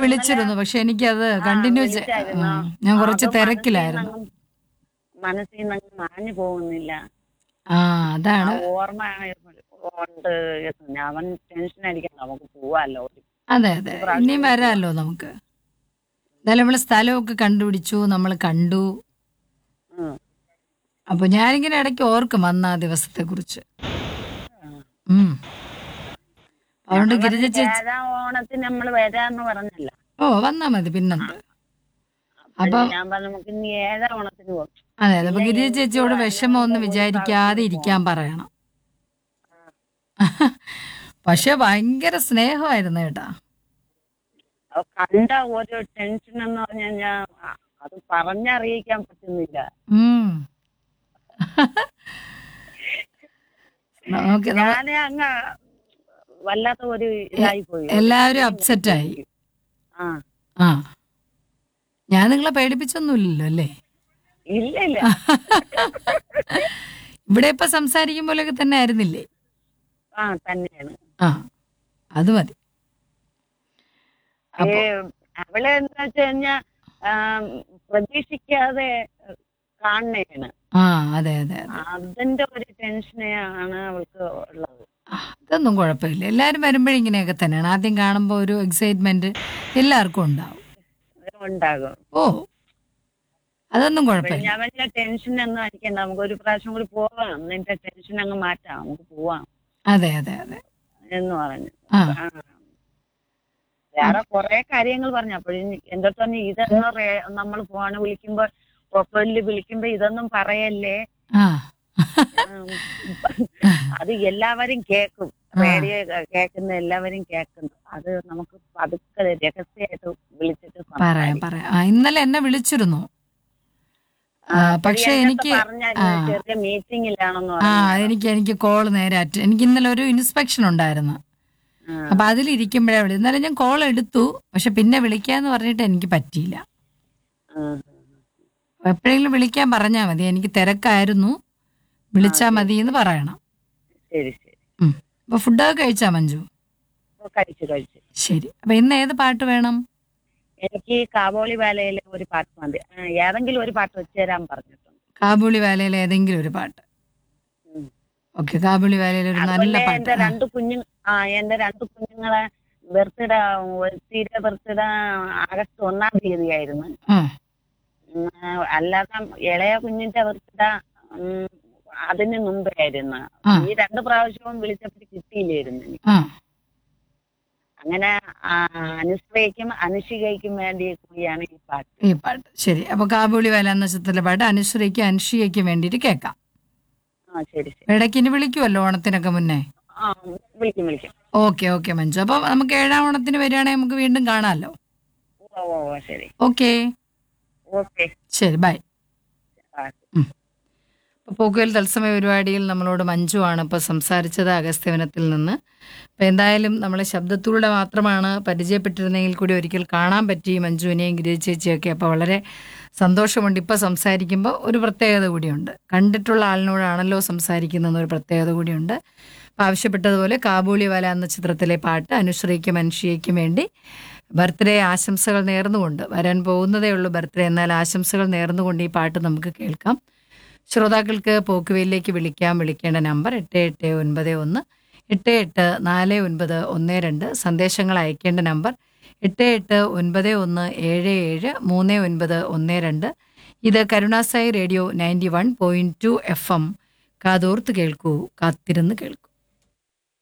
വിളിച്ചിരുന്നു പക്ഷെ എനിക്കത് കണ്ടിന്യൂ വിളിച്ചായിരുന്നോ? ഞാൻ കുറച്ച് അത് തിരക്കിലായിരുന്നു മനസ്സിൽ നിന്നങ്ങ് മനസ്സിൽ നിന്ന് മാഞ്ഞു പോകുന്നില്ല ആ ആ അതാണ് ഓർമ്മ ഉണ്ട് അവൻ ടെൻഷൻ അടിക്കണം നമുക്ക് പോവാല്ലോ അതെ അതെ ഇനിയും വരാമല്ലോ നമുക്ക് എന്തായാലും നമ്മള് സ്ഥലമൊക്കെ കണ്ടുപിടിച്ചു നമ്മൾ കണ്ടു ഉം. അപ്പൊ ഞാനിങ്ങനെ ഇടയ്ക്ക് ഓർക്കും അന്ന് ആ ദിവസത്തെ കുറിച്ച് ഉം. അതുകൊണ്ട് ഗിരിജ ചേച്ചി ഏഴാം ഓണത്തിന് നമ്മൾ വരാന്ന് പറഞ്ഞല്ല ഓ വന്നാ മതി പിന്നെന്ത് അപ്പൊ ഞാൻ പറഞ്ഞു നമുക്ക് ഇനി ഏഴാം ഓണത്തിന് പോകും അതെ അതെ അപ്പൊ ഗിരിജ ചേച്ചിയോട് വിഷമം ഒന്നും വിചാരിക്കാതെ ഇരിക്കാൻ പറയണം പക്ഷെ ഭയങ്കര സ്നേഹമായിരുന്നു കേട്ടാ അത് കണ്ട ഒരു ടെൻഷൻ എന്ന് പറഞ്ഞു കഴിഞ്ഞാൽ അത് പറഞ്ഞറിയിക്കാൻ പറ്റുന്നില്ല ഉം നമുക്ക് നമ്മ- ഞാന് അങ്ങ് വല്ലാത്ത ഒരു ഇതായി പോയി എല്ലാവരും അപ്സെറ്റ് ആയി ആ ആ ഞാൻ നിങ്ങളെ പേടിപ്പിച്ചൊന്നുമില്ലല്ലോ അല്ലേ ഇല്ല ഇല്ല ഇവിടെ ഇപ്പൊ സംസാരിക്കുമ്പോഴൊക്കെ തന്നെ ആയിരുന്നില്ലേ ആ തന്നെയാണ് ആ അത് മതി ഏ, അവളെ എന്താ വെച്ച് കഴിഞ്ഞാ ആ, പ്രതീക്ഷിക്കാതെ കാണണേണ് ആ അതെ അതെ അതെ അതിന്റെ ഒരു ടെൻഷനാണ് അവൾക്ക് ഉള്ളത് ആ, അതൊന്നും കുഴപ്പമില്ല എല്ലാവരും വരുമ്പോഴും ഇങ്ങനെയൊക്കെ തന്നെയാണ് ആദ്യം കാണുമ്പോൾ ഒരു എക്സൈറ്റ്മെന്റ് എല്ലാവർക്കും ഉണ്ടാവും ഉണ്ടാകും ഓ അതൊന്നും കുഴപ്പമില്ല ഞാൻ വലിയ ടെൻഷൻ ഒന്നും അടിക്കണ്ട നമുക്ക് ഒരു പ്രാവശ്യം കൂടി പോവാം നിന്റെ ടെൻഷൻ അങ്ങ് മാറ്റാം നമുക്ക് പോവാം അതെ അതെ അതെ എന്ന് പറഞ്ഞു ആ ആ. വേറെ കുറെ കാര്യങ്ങൾ പറഞ്ഞു അപ്പോഴും എന്റെ അടുത്ത് പറഞ്ഞു ഇതൊന്നും നമ്മൾ ഫോണ് വിളിക്കുമ്പോ പ്രൊഫൈലിൽ വിളിക്കുമ്പോ ഇതൊന്നും പറയല്ലേ ആ ഉം. അത് എല്ലാവരും കേൾക്കും റേഡിയോ കേൾക്കുന്ന എല്ലാവരും കേൾക്കുന്നു അത് നമുക്ക് പതുക്കെ രഹസ്യമായിട്ട് വിളിച്ചിട്ട് പറയാം സംസാരിക്കാം. പറയാം ആ ഇന്നലെ എന്നെ വിളിച്ചിരുന്നു ആ, പക്ഷെ എന്നോട് എനിക്ക് പറഞ്ഞായിരുന്നു, ആ. ചെറിയ മീറ്റിംഗിലാണെന്ന് ആ പറഞ്ഞു എനിക്ക് എനിക്ക് കോൾ നേരെ അറ്റ എനിക്ക് ഇന്നലെ ഒരു ഇൻസ്പെക്ഷൻ ഉണ്ടായിരുന്നു ആ. അപ്പൊ അതിലിരിക്കുമ്പോഴേ വിളി ഇന്നലെ ഞാൻ കോൾ എടുത്തു പക്ഷെ പിന്നെ വിളിക്കാന്ന് പറഞ്ഞിട്ട് എനിക്ക് പറ്റിയില്ല ആ. എപ്പോഴെങ്കിലും വിളിക്കാൻ പറഞ്ഞാൽ മതി എനിക്ക് തിരക്കായിരുന്നു വിളിച്ചാൽ മതി എന്ന് പറയണം ശരി ശരി ഉം. അപ്പൊ ഫുഡൊക്കെ കഴിച്ചാ മഞ്ജു ഓ, കഴിച്ചു കഴിച്ചു ശരി അപ്പൊ ഇന്ന് ഏത് പാട്ട് വേണം എനിക്ക് കാബോളി വേലയിലെ ഒരു പാട്ട് മതി ആ, ഏതെങ്കിലും ഒരു പാട്ട് വെച്ച് തരാൻ പറഞ്ഞിട്ടുണ്ട് കാബൂളി വാലയിലെ ഏതെങ്കിലും ഒരു പാട്ട് ഉം. ഓക്കെ കാബൂളി വാലയിലെ ഒരു നല്ല അതുപോലെ പാട്ട് എന്റെ ആ. രണ്ട് കുഞ്ഞു ആ എന്റെ രണ്ട് കുഞ്ഞുങ്ങളെ ബർത്ത്ഡേ ഒരുത്തിയുടെ ബർത്ത്ഡേ ആഗസ്റ്റ് ഒന്നാം തീയതിയായിരുന്നു ആ. ഉം, അല്ലാതെ ഇളയ കുഞ്ഞിന്റെ ബർത്ത്ഡേ അതിന് മുമ്പായിരുന്നു ആ. ഈ രണ്ട് പ്രാവശ്യവും വിളിച്ചപ്പോൾ കിട്ടിയില്ലായിരുന്നു എനിക്ക് ആ അങ്ങനെ ആ, അനുശ്രയ്ക്കും അനുഷികയ്ക്കും വേണ്ടി കൂടിയാണ് ഈ പാട്ട് ഈ പാട്ട് ശരി അപ്പൊ കാബൂളി വാല എന്ന ചിത്രത്തിലെ പാട്ട് അനുശ്രീക്കും അനുഷികയ്ക്കും വേണ്ടിയിട്ട് കേൾക്കാം ആ ശരി ശരി ഇടയ്ക്ക് ഇനി വിളിക്കുമല്ലോ ഓണത്തിനൊക്കെ മുന്നേ ആ വിളിക്കും വിളിക്കും ഓക്കെ ഓക്കെ മഞ്ജു അപ്പൊ നമുക്ക് ഏഴാം ഓണത്തിന് വരികയാണെങ്കിൽ നമുക്ക് വീണ്ടും കാണാമല്ലോ ഓ ഓ ഓ, ശരി ഓക്കെ ഓക്കെ ശരി ബൈ ആ അപ്പോൾ പോക്കുവൽ തത്സമയ പരിപാടിയിൽ നമ്മളോട് മഞ്ജുവാണ് ഇപ്പോൾ സംസാരിച്ചത് അഗസ്ത്യവനത്തിൽ നിന്ന് അപ്പോൾ എന്തായാലും നമ്മളെ ശബ്ദത്തിലൂടെ മാത്രമാണ് പരിചയപ്പെട്ടിരുന്നെങ്കിൽ കൂടി ഒരിക്കൽ കാണാൻ പറ്റി മഞ്ജുവിനെയും ഗിരിജ ചേച്ചിയൊക്കെ അപ്പോൾ വളരെ സന്തോഷമുണ്ട് ഇപ്പോൾ സംസാരിക്കുമ്പോൾ ഒരു പ്രത്യേകത കൂടിയുണ്ട് കണ്ടിട്ടുള്ള ആളിനോടാണല്ലോ സംസാരിക്കുന്നതെന്ന് ഒരു പ്രത്യേകത കൂടിയുണ്ട് അപ്പോൾ ആവശ്യപ്പെട്ടതുപോലെ കാബൂളി വാല എന്ന ചിത്രത്തിലെ പാട്ട് അനുശ്രീക്കും അനുഷിയയ്ക്കും വേണ്ടി ബർത്ത്ഡേ ആശംസകൾ നേർന്നുകൊണ്ട് വരാൻ പോകുന്നതേ ഉള്ളൂ ബർത്ത്ഡേ എന്നാൽ ആശംസകൾ നേർന്നുകൊണ്ട് ഈ പാട്ട് നമുക്ക് കേൾക്കാം ശ്രോതാക്കൾക്ക് പോക്കുവയിലേക്ക് വിളിക്കാം വിളിക്കേണ്ട നമ്പർ എട്ട് എട്ട് ഒൻപത് ഒന്ന് എട്ട് എട്ട് നാല് ഒൻപത് ഒന്ന് രണ്ട് സന്ദേശങ്ങൾ അയക്കേണ്ട നമ്പർ എട്ട് എട്ട് ഒൻപത് ഒന്ന് ഏഴ് ഏഴ് മൂന്ന് ഒൻപത് ഒന്ന് രണ്ട് ഇത് കരുണാസായി radio ninety one point two F M കാതോർത്ത് കേൾക്കൂ കാത്തിരുന്ന് കേൾക്കൂ